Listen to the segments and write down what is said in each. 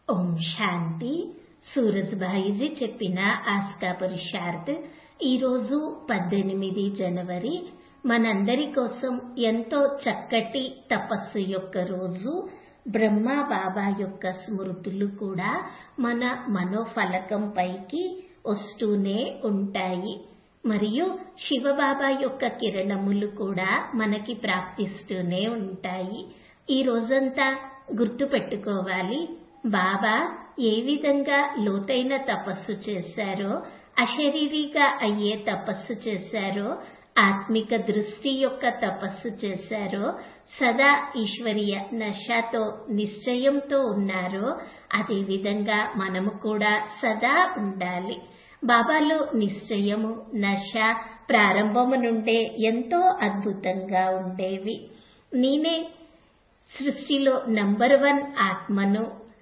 ఓం శాంతి సూరజ్భాయిజీ చెప్పిన ఆస్కా పురుషార్థ్ ఈరోజు పద్దెనిమిది జనవరి మనందరి కోసం ఎంతో చక్కటి తపస్సు యొక్క రోజు బ్రహ్మ బాబా యొక్క స్మృతులు కూడా మన మనోఫలకం పైకి వస్తూనే ఉంటాయి మరియు శివబాబా యొక్క కిరణములు కూడా మనకి ప్రాప్తిస్తూనే ఉంటాయి ఈ రోజంతా గుర్తు పెట్టుకోవాలి బాబా ఏ విధంగా లోతైన తపస్సు చేశారో అశరీరిగా అయ్యే తపస్సు చేశారో ఆత్మిక దృష్టి యొక్క తపస్సు చేశారో సదా ఈశ్వరీయ నశతో నిశ్చయంతో ఉన్నారో అదే విధంగా మనము కూడా సదా ఉండాలి బాబాలో నిశ్చయము నశ ప్రారంభము నుండే ఎంతో అద్భుతంగా ఉండేవి నేనే సృష్టిలో నంబర్ వన్ ఆత్మను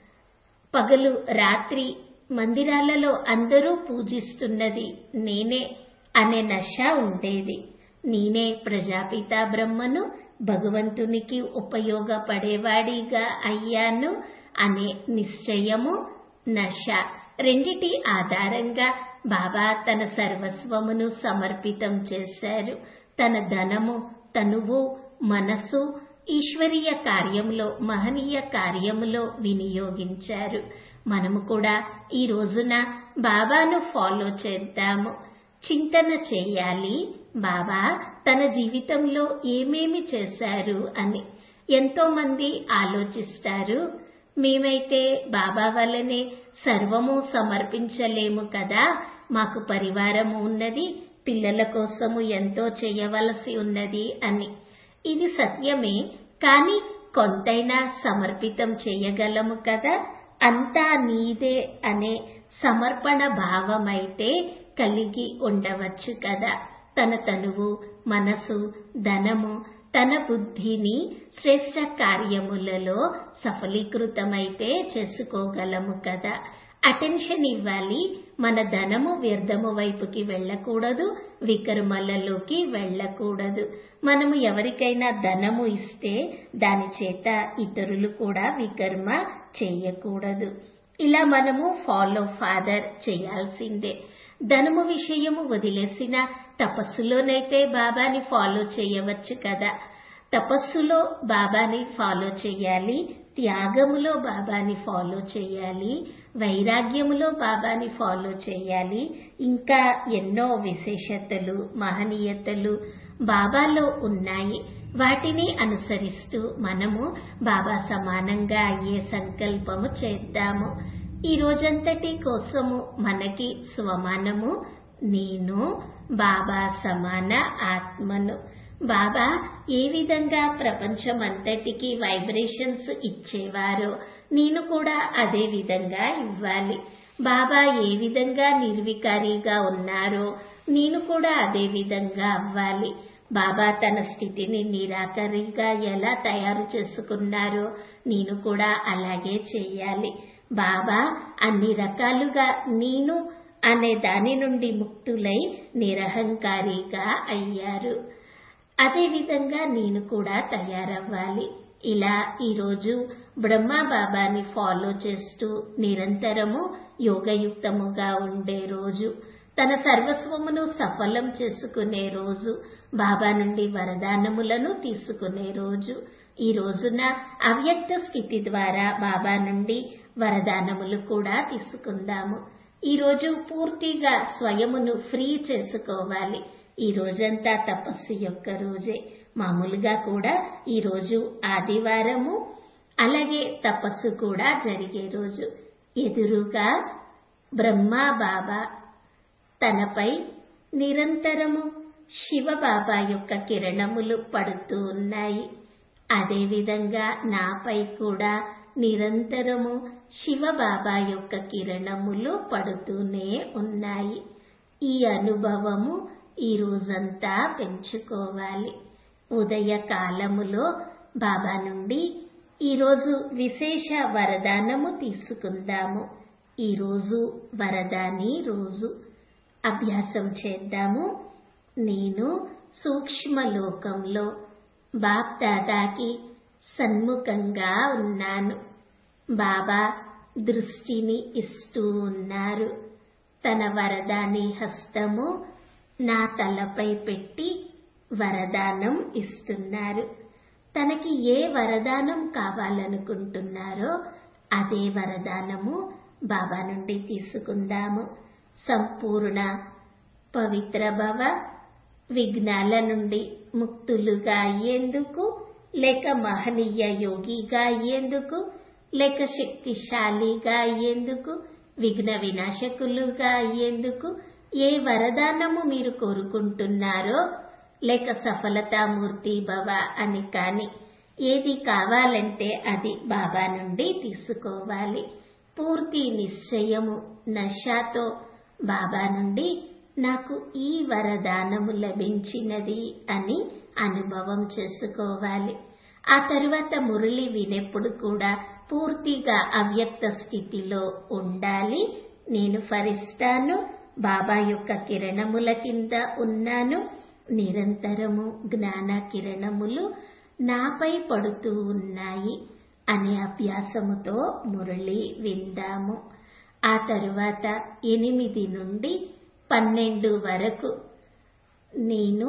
పగలు రాత్రి మందిరాలలో అందరూ పూజిస్తున్నది నేనే అనే నశ ఉండేది నేనే ప్రజాపిత బ్రహ్మను భగవంతునికి ఉపయోగపడేవాడిగా అయ్యాను అనే నిశ్చయము నశ రెండిటి ఆధారంగా బాబా తన సర్వస్వమును సమర్పితం చేశారు తన ధనము తనువు మనసు ఈశ్వరీయ కార్యములో మహనీయ కార్యములో వినియోగించారు మనము కూడా ఈ రోజున బాబాను ఫాలో చేద్దాము చింతన చేయాలి బాబా తన జీవితంలో ఏమేమి చేశారు అని ఎంతో మంది ఆలోచిస్తారు మేమైతే బాబా వల్లనే సర్వము సమర్పించలేము కదా మాకు పరివారము ఉన్నది పిల్లల కోసము ఎంతో చేయవలసి ఉన్నది అని ఇది సత్యమే కానీ కొంతైనా సమర్పితం చేయగలము కదా అంతా నీదే అనే సమర్పణ భావమైతే కలిగి ఉండవచ్చు కదా తన తనువు మనసు ధనము తన బుద్ధిని శ్రేష్ట కార్యములలో సఫలీకృతమైతే చేసుకోగలము కదా అటెన్షన్ ఇవ్వాలి మన ధనము వ్యర్థము వైపుకి వెళ్ళకూడదు వికర్మలలోకి వెళ్ళకూడదు మనము ఎవరికైనా ధనము ఇస్తే దాని చేత ఇతరులు కూడా వికర్మ చేయకూడదు ఇలా మనము ఫాలో ఫాదర్ చేయాల్సిందే ధనము విషయము వదిలేసిన తపస్సులోనైతే బాబాని ఫాలో చేయవచ్చు కదా తపస్సులో బాబాని ఫాలో చేయాలి త్యాగములో బాబాని ఫాలో చేయాలి వైరాగ్యములో బాబాని ఫాలో చేయాలి ఇంకా ఎన్నో విశేషతలు మహనీయతలు బాబాలో ఉన్నాయి వాటిని అనుసరిస్తూ మనము బాబా సమానంగా అయ్యే సంకల్పము చేద్దాము ఈ రోజంతటి కోసము మనకి స్వమానము నేను బాబా సమాన ఆత్మను బాబా ఏ విధంగా ప్రపంచమంతటికి వైబ్రేషన్స్ ఇచ్చేవారో నేను కూడా అదే విధంగా ఇవ్వాలి బాబా ఏ విధంగా నిర్వికారిగా ఉన్నారో నేను కూడా అదే విధంగా అవ్వాలి బాబా తన స్థితిని నిరాకరిగా ఎలా తయారు చేసుకున్నారో నేను కూడా అలాగే చేయాలి బాబా అన్ని రకాలుగా నేను అనే దాని నుండి ముక్తులై నిరహంకారిగా అయ్యారు అదేవిధంగా నేను కూడా తయారవ్వాలి ఇలా ఈరోజు బ్రహ్మ బాబాని ఫాలో చేస్తూ నిరంతరము యోగయుక్తముగా ఉండే రోజు తన సర్వస్వమును సఫలం చేసుకునే రోజు బాబా నుండి వరదానములను తీసుకునే రోజు ఈ రోజున అవ్యక్త స్థితి ద్వారా బాబా నుండి వరదానములు కూడా తీసుకుందాము ఈ రోజు పూర్తిగా స్వయమును ఫ్రీ చేసుకోవాలి ఈ రోజంతా తపస్సు యొక్క రోజే మామూలుగా కూడా ఈ రోజు ఆదివారము అలాగే తపస్సు కూడా జరిగే రోజు ఎదురుగా బ్రహ్మ బాబా తనపై నిరంతరము శివ బాబా యొక్క కిరణములు పడుతూ ఉన్నాయి అదేవిధంగా నాపై కూడా నిరంతరము శివ బాబా యొక్క కిరణములు పడుతూనే ఉన్నాయి ఈ అనుభవము ఈ రోజంతా పెంచుకోవాలి ఉదయ కాలములో బాబా నుండి ఈరోజు విశేష వరదానము తీసుకుందాము ఈరోజు వరదాని రోజు అభ్యాసం చేద్దాము నేను సూక్ష్మలోకంలో బాప్ దాదాకి సన్ముఖంగా ఉన్నాను బాబా దృష్టిని ఇస్తూ ఉన్నారు తన వరదాని హస్తము నా తలపై పెట్టి వరదానం ఇస్తున్నారు తనకి ఏ వరదానం కావాలనుకుంటున్నారో అదే వరదానము బాబా నుండి తీసుకుందాము సంపూర్ణ పవిత్ర భవ విఘ్నాల నుండి ముక్తులుగా అయ్యేందుకు లేక మహనీయ యోగిగా అయ్యేందుకు లేక శక్తిశాలిగా అయ్యేందుకు విఘ్న వినాశకులుగా అయ్యేందుకు ఏ వరదానము మీరు కోరుకుంటున్నారో లేక సఫలతామూర్తి భవ అని కాని ఏది కావాలంటే అది బాబా నుండి తీసుకోవాలి పూర్తి నిశ్చయము నషాతో బాబా నుండి నాకు ఈ వరదానము లభించినది అని అనుభవం చేసుకోవాలి ఆ తరువాత మురళి వినేప్పుడు కూడా పూర్తిగా అవ్యక్త స్థితిలో ఉండాలి నేను ఫరిస్తాను బాబా యొక్క కిరణముల కింద ఉన్నాను నిరంతరము జ్ఞాన కిరణములు నాపై పడుతూ ఉన్నాయి అనే అభ్యాసముతో మురళి విందాము ఆ తరువాత ఎనిమిది నుండి పన్నెండు వరకు నేను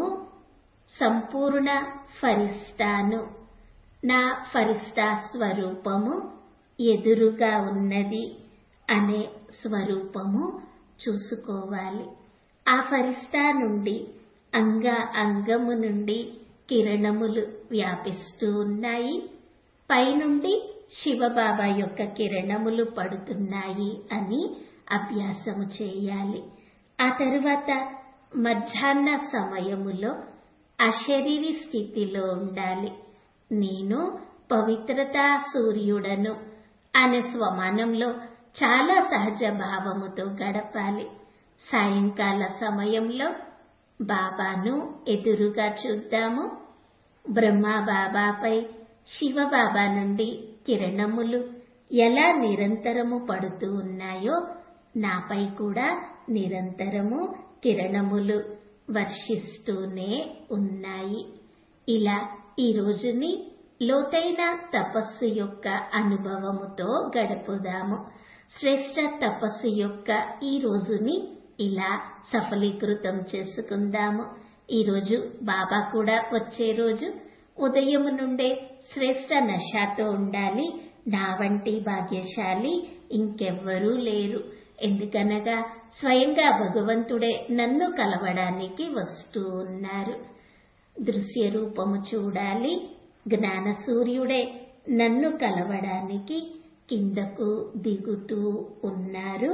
సంపూర్ణ ఫరిస్తాను నా ఫరిస్తా స్వరూపము ఎదురుగా ఉన్నది అనే స్వరూపము చూసుకోవాలి ఆ ఫరిస్తా నుండి అంగ అంగము నుండి కిరణములు వ్యాపిస్తూ ఉన్నాయి పైనుండి శివబాబా యొక్క కిరణములు పడుతున్నాయి అని అభ్యాసము చేయాలి ఆ తరువాత మధ్యాహ్న సమయములో అశరీరి స్థితిలో ఉండాలి నేను పవిత్రతా సూర్యుడను అనే స్వమానంలో చాలా సహజ భావముతో గడపాలి సాయంకాల సమయంలో బాబాను ఎదురుగా చూద్దాము బ్రహ్మ బాబాపై శివబాబా నుండి కిరణములు ఎలా నిరంతరము పడుతూ ఉన్నాయో నాపై కూడా నిరంతరము కిరణములు వర్షిస్తూనే ఉన్నాయి ఇలా ఈ రోజుని లోతైన తపస్సు యొక్క అనుభవముతో గడుపుదాము శ్రేష్ట తపస్సు యొక్క ఈ రోజుని ఇలా సఫలీకృతం చేసుకుందాము ఈరోజు బాబా కూడా వచ్చే రోజు ఉదయం నుండే శ్రేష్ట నషాతో ఉండాలి నా వంటి భాగ్యశాలి ఇంకెవ్వరూ లేరు ఎందుకనగా స్వయంగా భగవంతుడే నన్ను కలవడానికి వస్తూ ఉన్నారు దృశ్య రూపము చూడాలి జ్ఞాన సూర్యుడే నన్ను కలవడానికి కిందకు దిగుతూ ఉన్నారు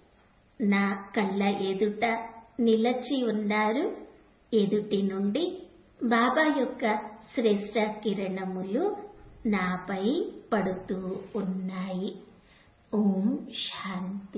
నా కళ్ళ ఎదుట నిలచి ఉన్నారు ఎదుటి నుండి బాబా యొక్క శ్రేష్ట కిరణములు నాపై పడుతూ ఉన్నాయి ఓం శాంతి